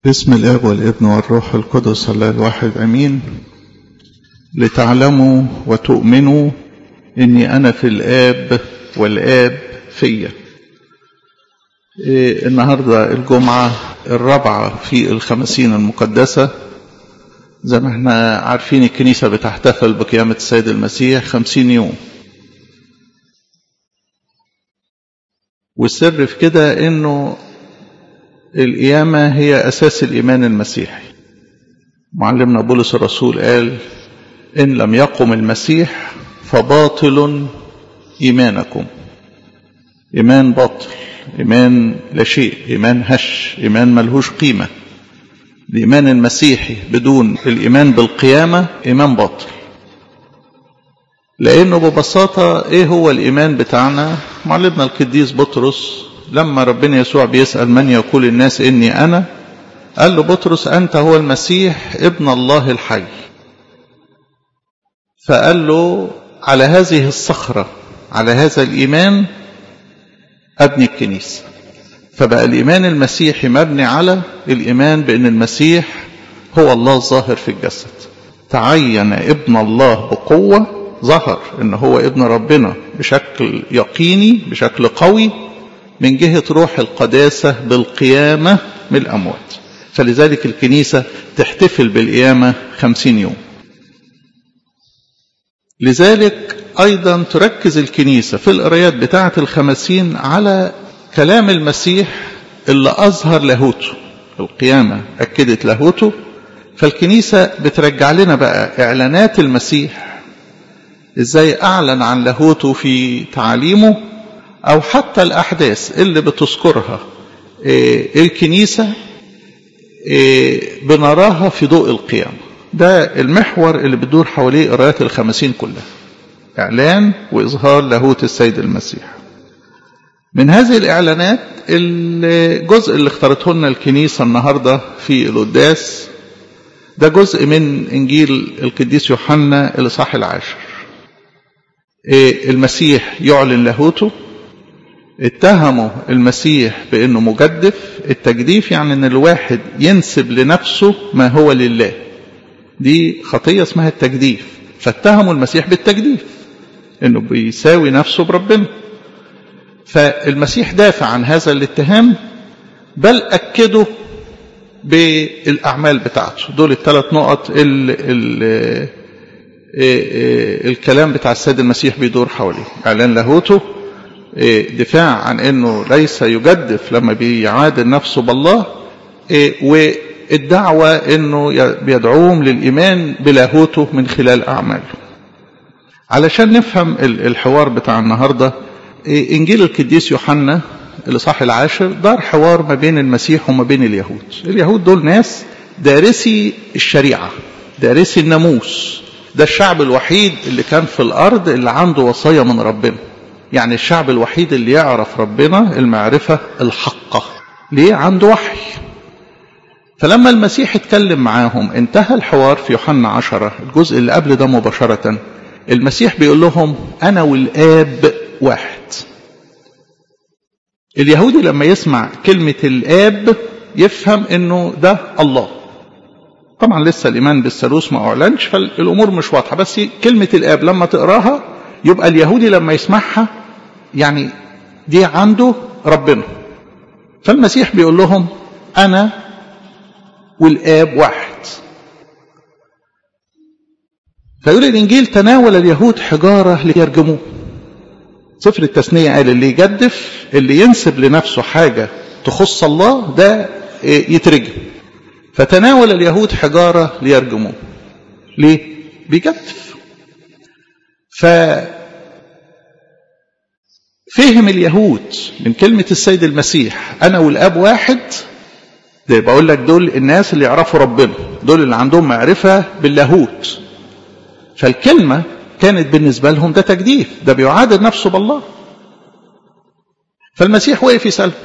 باسم الاب والابن والروح القدس الله الواحد امين لتعلموا وتؤمنوا اني انا في الاب والاب فيا إيه النهارده الجمعه الرابعه في الخمسين المقدسه زي ما احنا عارفين الكنيسه بتحتفل بقيامه السيد المسيح خمسين يوم والسر في كده انه القيامة هي أساس الإيمان المسيحي معلمنا بولس الرسول قال إن لم يقم المسيح فباطل إيمانكم إيمان باطل إيمان لا شيء إيمان هش إيمان ملهوش قيمة الإيمان المسيحي بدون الإيمان بالقيامة إيمان باطل لأنه ببساطة إيه هو الإيمان بتاعنا معلمنا القديس بطرس لما ربنا يسوع بيسأل من يقول الناس إني أنا قال له بطرس أنت هو المسيح ابن الله الحي فقال له على هذه الصخرة على هذا الإيمان أبني الكنيسة فبقى الإيمان المسيحي مبني على الإيمان بأن المسيح هو الله الظاهر في الجسد تعين ابن الله بقوة ظهر ان هو ابن ربنا بشكل يقيني بشكل قوي من جهة روح القداسة بالقيامة من الأموات فلذلك الكنيسة تحتفل بالقيامة خمسين يوم لذلك أيضا تركز الكنيسة في القرايات بتاعة الخمسين على كلام المسيح اللي أظهر لاهوته القيامة أكدت لاهوته فالكنيسة بترجع لنا بقى إعلانات المسيح إزاي أعلن عن لاهوته في تعاليمه أو حتى الأحداث اللي بتذكرها الكنيسة بنراها في ضوء القيامة ده المحور اللي بتدور حواليه قراءات الخمسين كلها إعلان وإظهار لاهوت السيد المسيح من هذه الإعلانات الجزء اللي اختارته لنا الكنيسة النهاردة في القداس ده جزء من إنجيل القديس يوحنا الإصحاح العاشر المسيح يعلن لاهوته اتهموا المسيح بانه مجدف التجديف يعني ان الواحد ينسب لنفسه ما هو لله دي خطية اسمها التجديف فاتهموا المسيح بالتجديف انه بيساوي نفسه بربنا فالمسيح دافع عن هذا الاتهام بل اكده بالاعمال بتاعته دول الثلاث نقط ال ال الكلام بتاع السيد المسيح بيدور حواليه اعلان لاهوته دفاع عن انه ليس يجدف لما بيعادل نفسه بالله والدعوة انه بيدعوهم للايمان بلاهوته من خلال اعماله علشان نفهم الحوار بتاع النهاردة انجيل القديس يوحنا الاصحاح العاشر دار حوار ما بين المسيح وما بين اليهود اليهود دول ناس دارسي الشريعة دارسي الناموس ده الشعب الوحيد اللي كان في الارض اللي عنده وصايا من ربنا يعني الشعب الوحيد اللي يعرف ربنا المعرفة الحقة ليه عنده وحي فلما المسيح اتكلم معاهم انتهى الحوار في يوحنا عشرة الجزء اللي قبل ده مباشرة المسيح بيقول لهم أنا والآب واحد اليهودي لما يسمع كلمة الآب يفهم انه ده الله طبعا لسه الإيمان بالثالوث ما أعلنش فالأمور مش واضحة بس كلمة الآب لما تقراها يبقى اليهودي لما يسمعها يعني دي عنده ربنا فالمسيح بيقول لهم أنا والآب واحد فيقول الإنجيل تناول اليهود حجارة ليرجموه سفر التثنية قال اللي يجدف اللي ينسب لنفسه حاجة تخص الله ده يترجم فتناول اليهود حجارة ليرجموه ليه؟ بيجدف ف فهم اليهود من كلمة السيد المسيح أنا والأب واحد ده بقول لك دول الناس اللي يعرفوا ربنا دول اللي عندهم معرفة باللاهوت فالكلمة كانت بالنسبة لهم ده تجديف ده بيعادل نفسه بالله فالمسيح وقف يسأله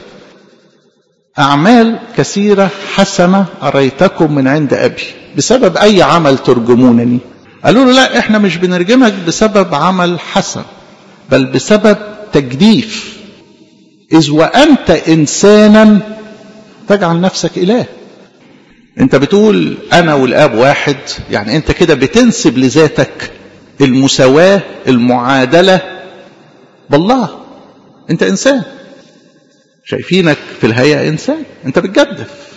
أعمال كثيرة حسنة أريتكم من عند أبي بسبب أي عمل ترجمونني قالوا له لا احنا مش بنرجمك بسبب عمل حسن بل بسبب تجديف إذ وأنت إنسانا تجعل نفسك إله انت بتقول انا والاب واحد يعني انت كده بتنسب لذاتك المساواة المعادلة بالله انت انسان شايفينك في الهيئة انسان انت بتجدف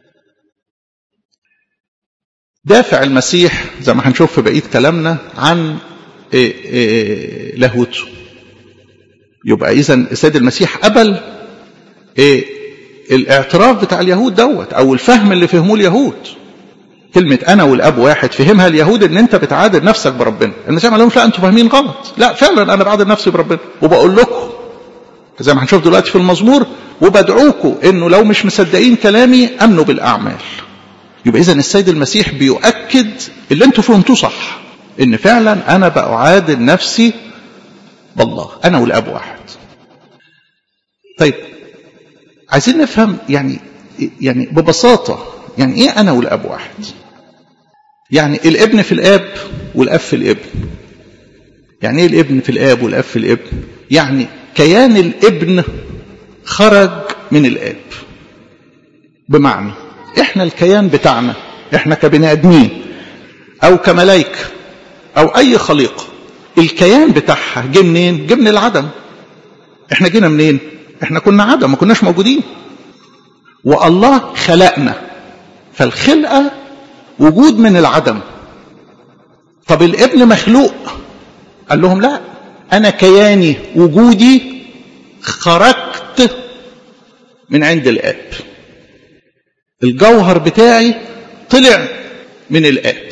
دافع المسيح زي ما هنشوف في بقية كلامنا عن إيه إيه لاهوته يبقى اذا السيد المسيح قبل إيه الاعتراف بتاع اليهود دوت او الفهم اللي فهموه اليهود كلمة أنا والأب واحد فهمها اليهود إن أنت بتعادل نفسك بربنا، المسيح ما لهمش لا أنتوا فاهمين غلط، لا فعلا أنا بعادل نفسي بربنا، وبقول لكم زي ما هنشوف دلوقتي في المزمور وبدعوكم إنه لو مش مصدقين كلامي أمنوا بالأعمال. يبقى إذا السيد المسيح بيؤكد اللي أنتوا فهمتوه صح، إن فعلا أنا بأعادل نفسي بالله، أنا والأب واحد. طيب عايزين نفهم يعني يعني ببساطة يعني ايه انا والاب واحد يعني الابن في الاب والاب في الابن يعني ايه الابن في الاب والاب في الابن يعني كيان الابن خرج من الاب بمعنى احنا الكيان بتاعنا احنا كبني ادمين او كملائكه او اي خليقه الكيان بتاعها جه منين جه من العدم احنا جينا منين احنا كنا عدم ما كناش موجودين والله خلقنا فالخلقة وجود من العدم طب الابن مخلوق قال لهم لا أنا كياني وجودي خرجت من عند الآب الجوهر بتاعي طلع من الآب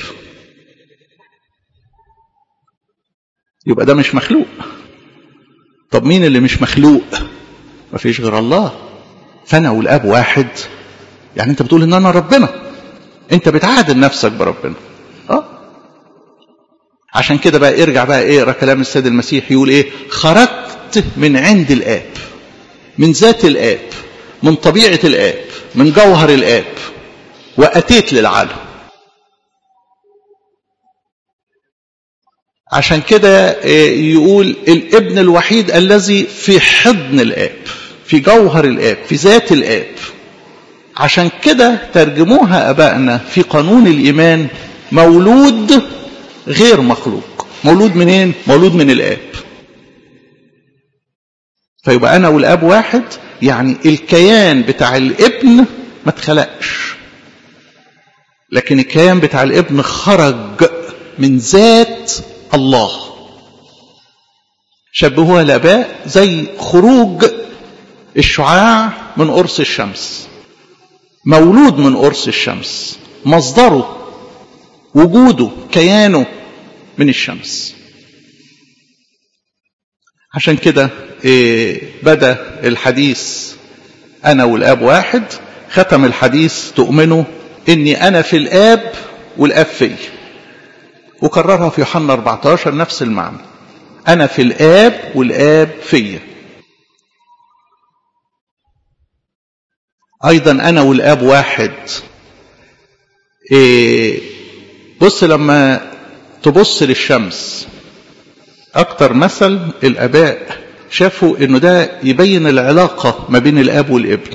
يبقى ده مش مخلوق طب مين اللي مش مخلوق مفيش غير الله فأنا والآب واحد يعني انت بتقول ان انا ربنا انت بتعادل نفسك بربنا اه عشان كده بقى ارجع بقى اقرا كلام السيد المسيح يقول ايه خرجت من عند الاب من ذات الاب من طبيعه الاب من جوهر الاب واتيت للعالم عشان كده يقول الابن الوحيد الذي في حضن الاب في جوهر الاب في ذات الاب عشان كده ترجموها ابائنا في قانون الايمان مولود غير مخلوق مولود منين مولود من الاب فيبقى انا والاب واحد يعني الكيان بتاع الابن ما اتخلقش لكن الكيان بتاع الابن خرج من ذات الله شبهوها الاباء زي خروج الشعاع من قرص الشمس مولود من قرص الشمس مصدره وجوده كيانه من الشمس عشان كده إيه بدا الحديث انا والاب واحد ختم الحديث تؤمنوا اني انا في الاب والاب في وكررها في يوحنا 14 نفس المعنى انا في الاب والاب فيا ايضا انا والاب واحد إيه بص لما تبص للشمس اكتر مثل الاباء شافوا انه ده يبين العلاقة ما بين الاب والابن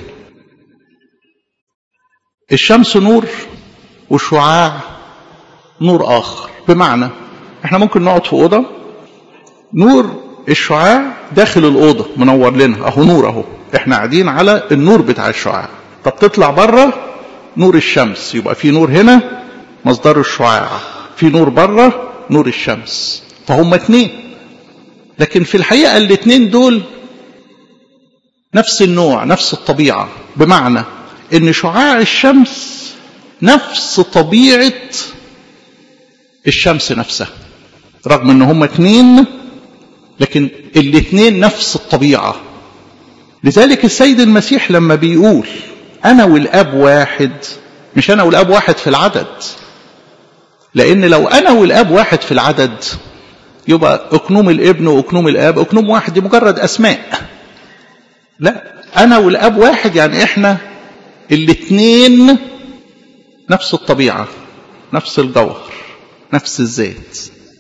الشمس نور والشعاع نور اخر بمعنى احنا ممكن نقعد في اوضه نور الشعاع داخل الاوضه منور لنا اهو نور اهو احنا قاعدين على النور بتاع الشعاع طب تطلع بره نور الشمس يبقى في نور هنا مصدر الشعاع في نور بره نور الشمس فهم اتنين لكن في الحقيقه الاتنين دول نفس النوع نفس الطبيعه بمعنى ان شعاع الشمس نفس طبيعه الشمس نفسها رغم ان هما اتنين لكن الاتنين نفس الطبيعة لذلك السيد المسيح لما بيقول انا والاب واحد مش انا والاب واحد في العدد لان لو انا والاب واحد في العدد يبقى اكنوم الابن واكنوم الاب اكنوم واحد دي مجرد اسماء لا انا والاب واحد يعني احنا الاتنين نفس الطبيعة نفس الجوهر نفس الذات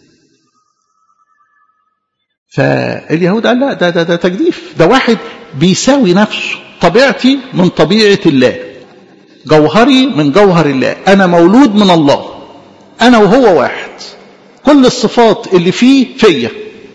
فاليهود قال لا ده ده ده تجديف ده واحد بيساوي نفسه طبيعتي من طبيعة الله جوهري من جوهر الله أنا مولود من الله أنا وهو واحد كل الصفات اللي فيه فيا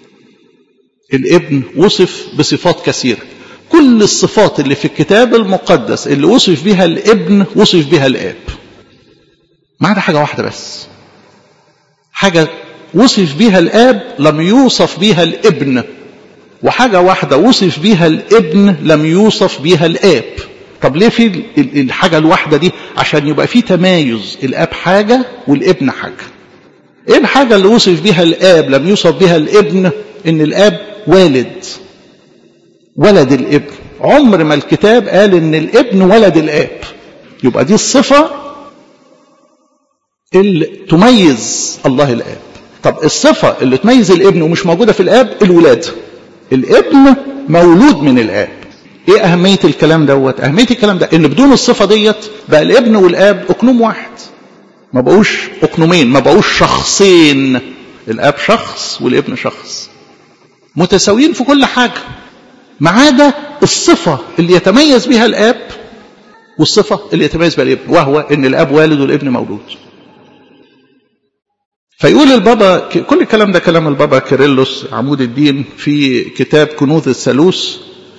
الابن وصف بصفات كثيرة كل الصفات اللي في الكتاب المقدس اللي وصف بها الابن وصف بها الاب ما عدا حاجة واحدة بس حاجة وصف بها الاب لم يوصف بها الابن وحاجة واحدة وصف بها الابن لم يوصف بها الاب طب ليه في الحاجة الواحدة دي عشان يبقى في تمايز الاب حاجة والابن حاجة ايه الحاجة اللي وصف بها الاب لم يوصف بها الابن ان الاب والد ولد الابن عمر ما الكتاب قال ان الابن ولد الاب يبقى دي الصفة اللي تميز الله الاب طب الصفة اللي تميز الابن ومش موجودة في الاب الولادة الابن مولود من الاب ايه اهمية الكلام دوت اهمية الكلام ده ان بدون الصفة ديت بقى الابن والاب اقنوم واحد ما بقوش اقنومين ما بقوش شخصين الاب شخص والابن شخص متساويين في كل حاجة ما عدا الصفة اللي يتميز بها الاب والصفة اللي يتميز بها الابن وهو ان الاب والد والابن مولود فيقول البابا كل الكلام ده كلام البابا كيرلس عمود الدين في كتاب كنوز الثالوث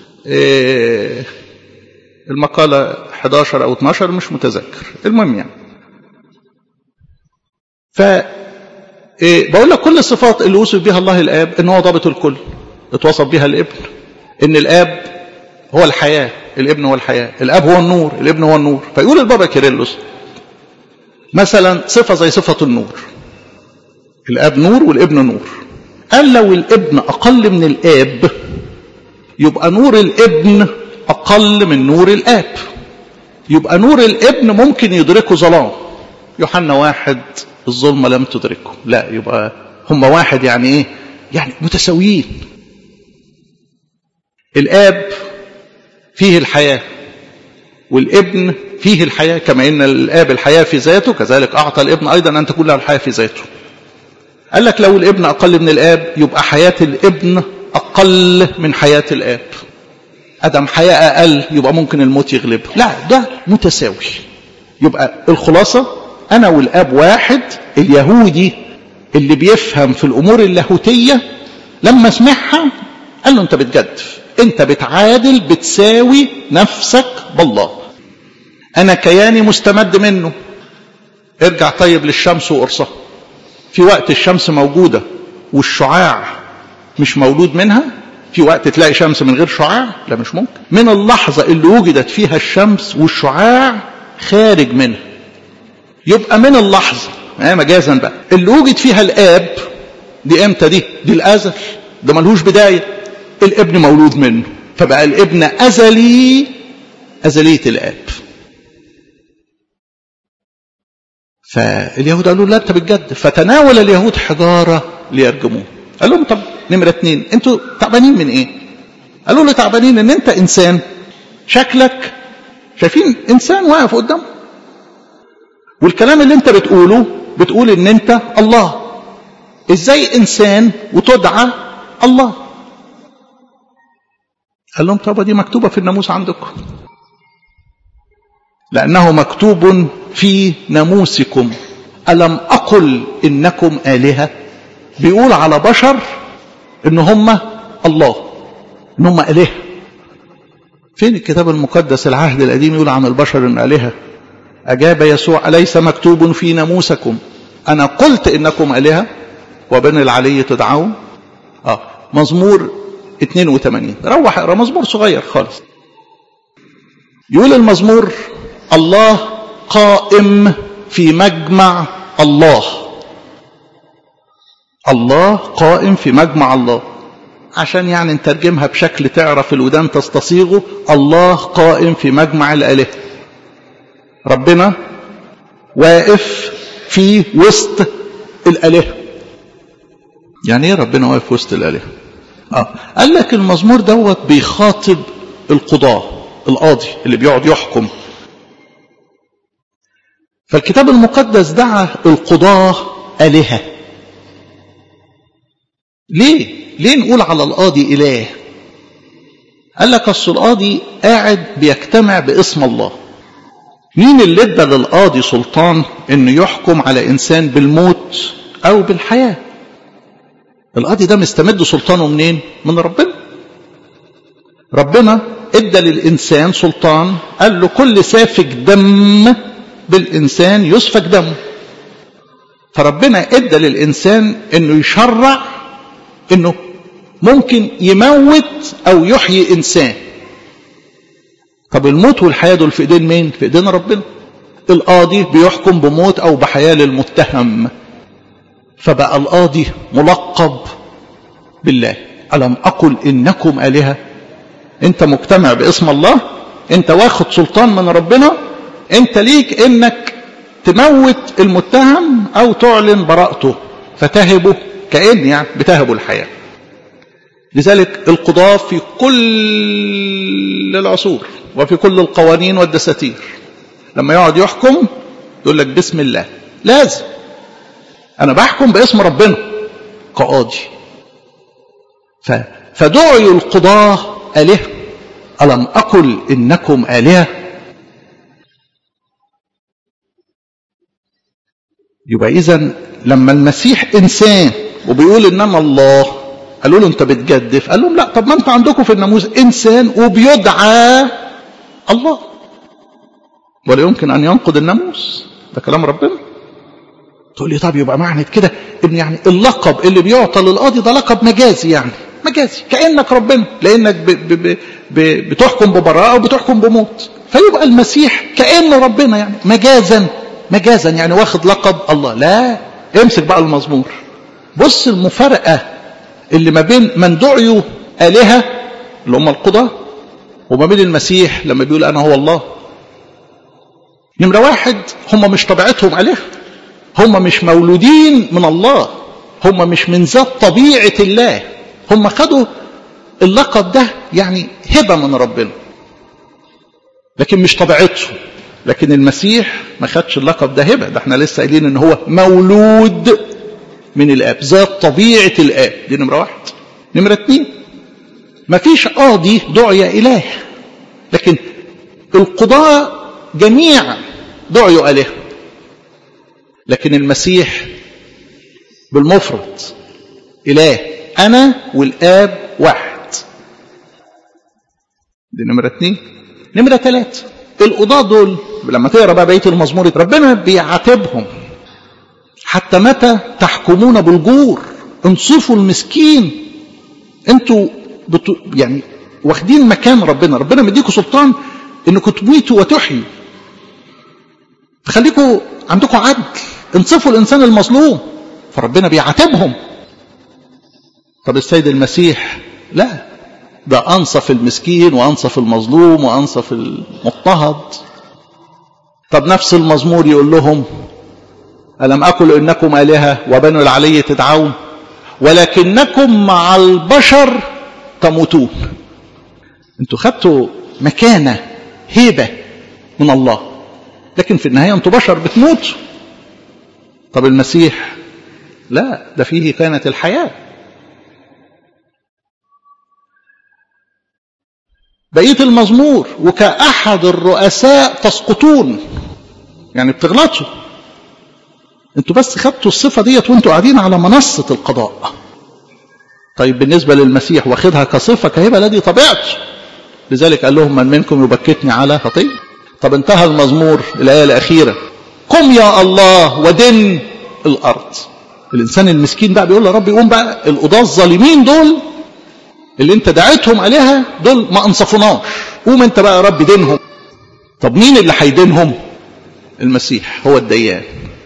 المقالة 11 أو 12 مش متذكر المهم يعني ف بقول لك كل الصفات اللي وصف بها الله الآب إن هو ضابط الكل اتوصف بها الابن إن الآب هو الحياة الابن هو الحياة الآب هو النور الابن هو النور فيقول البابا كيرلس مثلا صفة زي صفة النور الاب نور والابن نور قال لو الابن اقل من الاب يبقى نور الابن اقل من نور الاب يبقى نور الابن ممكن يدركه ظلام يوحنا واحد الظلمه لم تدركه لا يبقى هم واحد يعني ايه يعني متساويين الاب فيه الحياه والابن فيه الحياه كما ان الاب الحياه في ذاته كذلك اعطى الابن ايضا ان تكون له الحياه في ذاته قال لك لو الابن أقل من الآب يبقى حياة الابن أقل من حياة الآب أدم حياة أقل يبقى ممكن الموت يغلبه لا ده متساوي يبقى الخلاصة أنا والآب واحد اليهودي اللي بيفهم في الأمور اللاهوتية لما سمعها قال له أنت بتجدف أنت بتعادل بتساوي نفسك بالله أنا كياني مستمد منه ارجع طيب للشمس وقرصها في وقت الشمس موجودة والشعاع مش مولود منها في وقت تلاقي شمس من غير شعاع لا مش ممكن من اللحظة اللي وجدت فيها الشمس والشعاع خارج منها يبقى من اللحظة يعني مجازا بقى اللي وجد فيها الآب دي امتى دي دي الأزل ده ملهوش بداية الابن مولود منه فبقى الابن أزلي أزلية الآب فاليهود قالوا لا انت بتجد فتناول اليهود حجاره ليرجموه قال لهم طب نمره اتنين انتوا تعبانين من ايه؟ قالوا له تعبانين ان انت انسان شكلك شايفين انسان واقف قدامه والكلام اللي انت بتقوله بتقول ان انت الله ازاي انسان وتدعى الله قال لهم طب دي مكتوبه في الناموس عندكم لأنه مكتوب في ناموسكم ألم أقل إنكم آلهة بيقول على بشر إن هم الله إن هم آلهة فين الكتاب المقدس العهد القديم يقول عن البشر إن آلهة أجاب يسوع أليس مكتوب في ناموسكم أنا قلت إنكم آلهة وبن العلي تدعون آه مزمور 82 روح اقرا مزمور صغير خالص يقول المزمور الله قائم في مجمع الله الله قائم في مجمع الله عشان يعني نترجمها بشكل تعرف الودان تستصيغه الله قائم في مجمع الآلهة ربنا واقف في وسط الآلهة يعني ايه ربنا واقف في وسط الآلهة آه. قال لك المزمور دوت بيخاطب القضاة القاضي اللي بيقعد يحكم فالكتاب المقدس دعا القضاة آلهة ليه؟ ليه نقول على القاضي إله؟ قال لك أصل القاضي قاعد بيجتمع باسم الله مين اللي ادى للقاضي سلطان انه يحكم على انسان بالموت او بالحياه القاضي ده مستمد سلطانه منين من ربنا ربنا ادى للانسان سلطان قال له كل سافك دم بالانسان يسفك دمه فربنا ادى للانسان انه يشرع انه ممكن يموت او يحيي انسان طب الموت والحياه دول في ايدين مين في ايدين ربنا القاضي بيحكم بموت او بحياه للمتهم فبقى القاضي ملقب بالله الم اقل انكم الهه انت مجتمع باسم الله انت واخد سلطان من ربنا انت ليك انك تموت المتهم او تعلن براءته فتهبه كأن يعني بتهبه الحياة لذلك القضاة في كل العصور وفي كل القوانين والدساتير لما يقعد يحكم يقول لك بسم الله لازم انا بحكم باسم ربنا كقاضي ف... فدعوا القضاة آلهة ألم أقل إنكم آلهة يبقى إذا لما المسيح إنسان وبيقول إن أنا الله قالوا له أنت بتجدف قال لهم لا طب ما أنت عندكم في الناموس إنسان وبيدعى الله ولا يمكن أن ينقض الناموس ده كلام ربنا تقول لي طب يبقى معنى كده ان يعني اللقب اللي بيعطى للقاضي ده لقب مجازي يعني مجازي كانك ربنا لانك ب ب ب ب بتحكم ببراءه وبتحكم بموت فيبقى المسيح كان ربنا يعني مجازا مجازا يعني واخد لقب الله لا امسك بقى المزمور بص المفارقه اللي ما بين من دعيوا الهه اللي هم القضاه وما بين المسيح لما بيقول انا هو الله نمره واحد هم مش طبيعتهم الهه هم مش مولودين من الله هم مش من ذات طبيعة الله هم خدوا اللقب ده يعني هبة من ربنا لكن مش طبيعته لكن المسيح ما خدش اللقب ده هبة ده احنا لسه قايلين ان هو مولود من الاب ذات طبيعة الاب دي نمرة واحد نمرة اتنين ما فيش قاضي دعي اله لكن القضاة جميعا دعيوا اله لكن المسيح بالمفرد إله أنا والآب واحد دي نمرة اتنين نمرة تلاتة القضاة دول لما تقرا بقى بقية المزمور ربنا بيعاتبهم حتى متى تحكمون بالجور انصفوا المسكين انتوا بتو يعني واخدين مكان ربنا ربنا مديكوا سلطان انكم تميتوا وتحيوا فخليكوا عندكم عدل انصفوا الانسان المظلوم فربنا بيعاتبهم طب السيد المسيح لا ده انصف المسكين وانصف المظلوم وانصف المضطهد طب نفس المزمور يقول لهم الم اكل انكم الهه وبنو العلي تدعون ولكنكم مع البشر تموتون انتوا خدتوا مكانه هيبه من الله لكن في النهايه انتوا بشر بتموتوا طب المسيح لا ده فيه كانت الحياه بقيه المزمور وكاحد الرؤساء تسقطون يعني بتغلطوا انتوا بس خدتوا الصفه ديت وانتوا قاعدين على منصه القضاء طيب بالنسبه للمسيح واخدها كصفه كهبه لا دي طبيعته لذلك قال لهم من منكم يبكتني على خطيه طب انتهى المزمور الآية الأخيرة قم يا الله ودن الأرض الإنسان المسكين بقى بيقول يا رب يقوم بقى القضاة الظالمين دول اللي انت دعيتهم عليها دول ما انصفوناش قوم انت بقى يا رب دينهم طب مين اللي هيدينهم المسيح هو الديان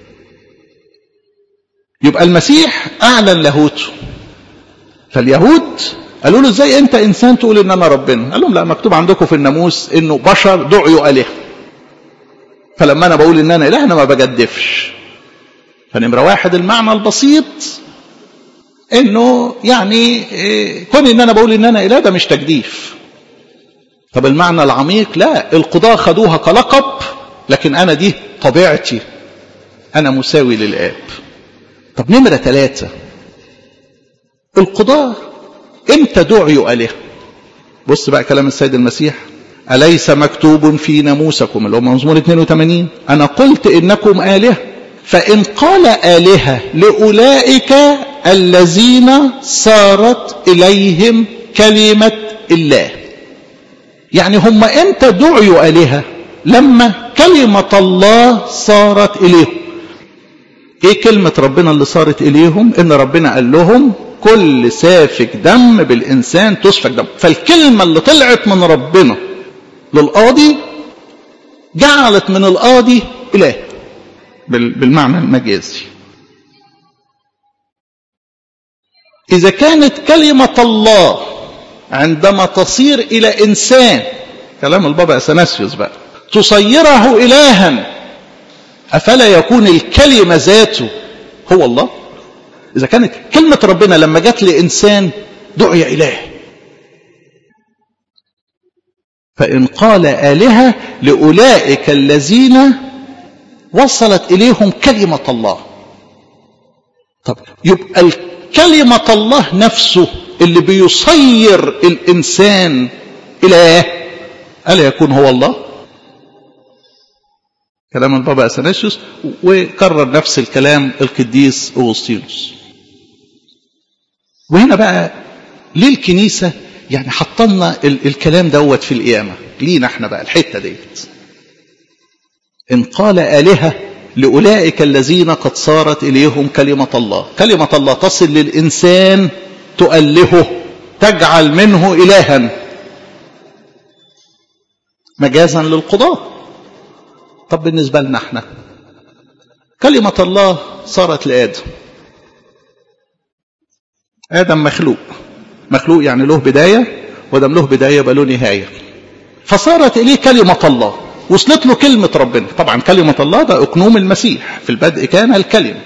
يبقى المسيح اعلن لاهوته فاليهود قالوا له ازاي انت انسان تقول ان انا ربنا قال لهم لا مكتوب عندكم في الناموس انه بشر دعيوا الهه فلما انا بقول ان انا اله انا ما بجدفش فنمره واحد المعنى البسيط انه يعني كون ان انا بقول ان انا اله ده مش تجديف طب المعنى العميق لا القضاة خدوها كلقب لكن انا دي طبيعتي انا مساوي للاب طب نمرة ثلاثة القضاة امتى دعيوا آلهة بص بقى كلام السيد المسيح أليس مكتوب في ناموسكم اللي هو مزمور 82 أنا قلت إنكم آلهة فإن قال آلهة لأولئك الذين صارت إليهم كلمة الله يعني هم امتى دعوا آلهة لما كلمة الله صارت إليهم ايه كلمة ربنا اللي صارت إليهم ان ربنا قال لهم كل سافك دم بالإنسان تسفك دم فالكلمة اللي طلعت من ربنا للقاضي جعلت من القاضي إله بالمعنى المجازي إذا كانت كلمة الله عندما تصير إلى إنسان كلام البابا أثناسيوس بقى تصيره إلها أفلا يكون الكلمة ذاته هو الله إذا كانت كلمة ربنا لما جت لإنسان دعي إله فإن قال آلهة لأولئك الذين وصلت إليهم كلمة الله طب يبقى كلمة الله نفسه اللي بيصير الإنسان إله ألا يكون هو الله كلام البابا أثناسيوس وكرر نفس الكلام القديس أوغسطينوس وهنا بقى ليه الكنيسة يعني حطلنا الكلام دوت في القيامة لينا احنا بقى الحتة ديت إن قال آلهة لأولئك الذين قد صارت إليهم كلمة الله كلمة الله تصل للإنسان تؤلهه تجعل منه إلها مجازا للقضاء طب بالنسبة لنا احنا كلمة الله صارت لآدم آدم مخلوق مخلوق يعني له بداية ودم له بداية يبقى له نهاية فصارت إليه كلمة الله وصلت له كلمة ربنا طبعا كلمة الله ده أقنوم المسيح في البدء كان الكلمة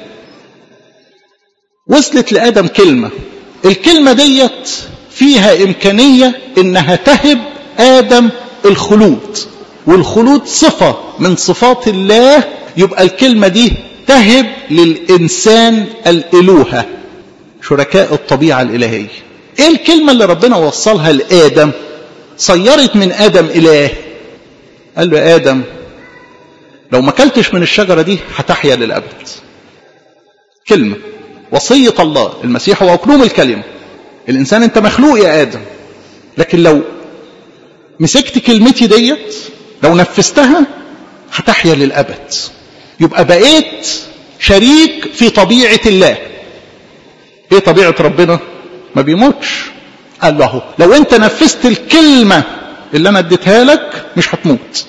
وصلت لآدم كلمة الكلمة ديت فيها إمكانية إنها تهب آدم الخلود والخلود صفة من صفات الله يبقى الكلمة دي تهب للإنسان الإلوهة شركاء الطبيعة الإلهية إيه الكلمة اللي ربنا وصلها لآدم صيرت من آدم إله قال له يا آدم لو ما كلتش من الشجرة دي هتحيا للأبد كلمة وصية الله المسيح هو أقلوم الكلمة الإنسان أنت مخلوق يا آدم لكن لو مسكت كلمتي ديت لو نفذتها هتحيا للأبد يبقى بقيت شريك في طبيعة الله ايه طبيعة ربنا ما بيموتش قال له لو انت نفذت الكلمة اللي انا اديتها لك مش هتموت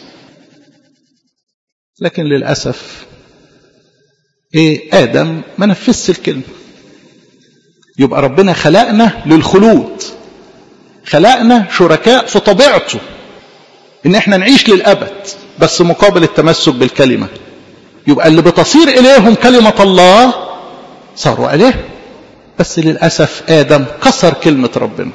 لكن للأسف ايه آدم ما نفذش الكلمة يبقى ربنا خلقنا للخلود خلقنا شركاء في طبيعته ان احنا نعيش للأبد بس مقابل التمسك بالكلمة يبقى اللي بتصير إليهم كلمة الله صاروا إليه بس للأسف آدم كسر كلمة ربنا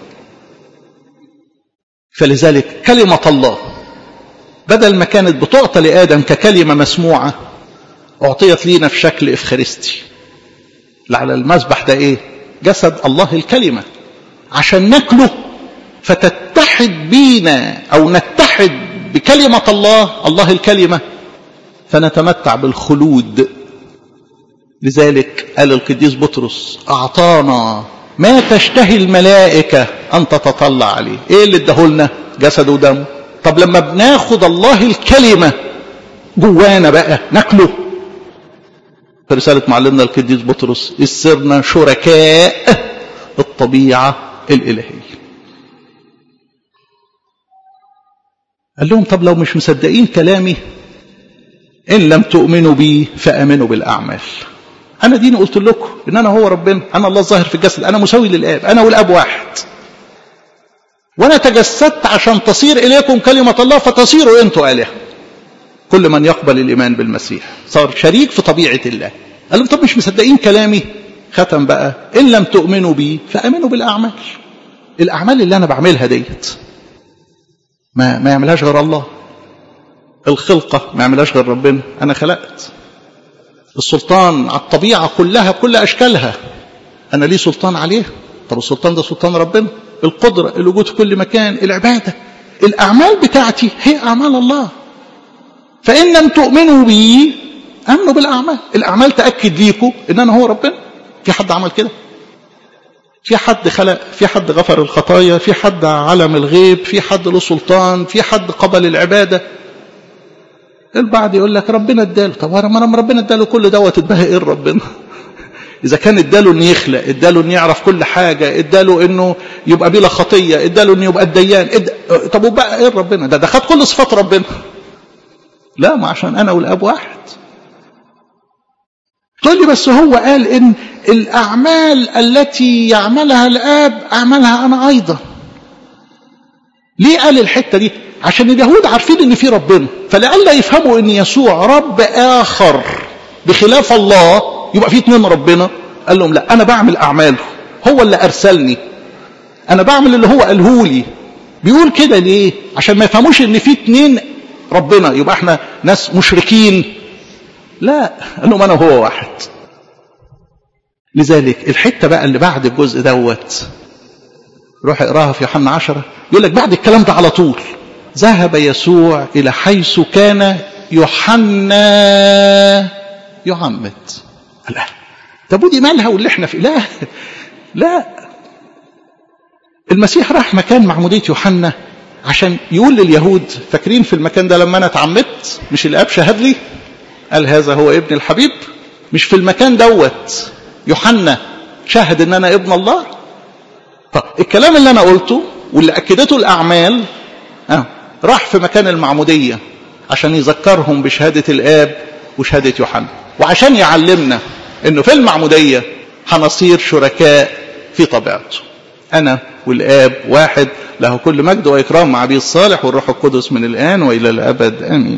فلذلك كلمة الله بدل ما كانت بتعطى لآدم ككلمة مسموعة أعطيت لينا في شكل إفخارستي على المذبح ده إيه جسد الله الكلمة عشان ناكله فتتحد بينا أو نتحد بكلمة الله الله الكلمة فنتمتع بالخلود لذلك قال القديس بطرس أعطانا ما تشتهي الملائكة أن تتطلع عليه إيه اللي ادهولنا جسد ودم طب لما بناخد الله الكلمة جوانا بقى ناكله في رسالة معلمنا القديس بطرس صرنا شركاء الطبيعة الإلهية قال لهم طب لو مش مصدقين كلامي إن لم تؤمنوا بي فأمنوا بالأعمال أنا ديني قلت لكم إن أنا هو ربنا أنا الله الظاهر في الجسد أنا مساوي للآب أنا والآب واحد وأنا تجسدت عشان تصير إليكم كلمة الله فتصيروا أنتوا آلهة كل من يقبل الإيمان بالمسيح صار شريك في طبيعة الله قال لهم طب مش مصدقين كلامي ختم بقى إن لم تؤمنوا بي فأمنوا بالأعمال الأعمال اللي أنا بعملها ديت ما, ما يعملهاش غير الله الخلقة ما يعملهاش غير ربنا أنا خلقت السلطان على الطبيعة كلها بكل أشكالها أنا ليه سلطان عليها طب السلطان ده سلطان ربنا القدرة الوجود في كل مكان العبادة الأعمال بتاعتي هي أعمال الله فإن لم تؤمنوا بي أمنوا بالأعمال الأعمال تأكد ليكم إن أنا هو ربنا في حد عمل كده في حد خلق في حد غفر الخطايا في حد علم الغيب في حد له سلطان في حد قبل العبادة البعض يقول لك ربنا اداله طب ما ربنا اداله كل دوت اتباهى ايه ربنا اذا كان اداله انه يخلق اداله انه يعرف كل حاجه اداله انه يبقى بلا خطيه اداله انه يبقى الديان إد... طب وبقى ايه ربنا ده ده خد كل صفات ربنا لا ما عشان انا والاب واحد تقول لي بس هو قال ان الاعمال التي يعملها الاب اعملها انا ايضا ليه قال الحته دي عشان اليهود عارفين ان في ربنا فلئلا يفهموا ان يسوع رب اخر بخلاف الله يبقى في اتنين ربنا قال لهم لا انا بعمل اعماله هو اللي ارسلني انا بعمل اللي هو قاله لي بيقول كده ليه عشان ما يفهموش ان في اتنين ربنا يبقى احنا ناس مشركين لا قال لهم انا هو واحد لذلك الحته بقى اللي بعد الجزء دوت روح اقراها في يوحنا عشرة يقول لك بعد الكلام ده على طول ذهب يسوع الى حيث كان يوحنا يعمد لا طب ودي مالها واللي احنا فيه لا لا المسيح راح مكان معمودية يوحنا عشان يقول لليهود فاكرين في المكان ده لما انا اتعمدت مش الاب شهد لي قال هذا هو ابن الحبيب مش في المكان دوت يوحنا شهد ان انا ابن الله فالكلام اللي انا قلته واللي اكدته الاعمال آه راح في مكان المعموديه عشان يذكرهم بشهاده الاب وشهاده يوحنا وعشان يعلمنا انه في المعموديه هنصير شركاء في طبيعته انا والاب واحد له كل مجد واكرام مع ابي الصالح والروح القدس من الان والى الابد امين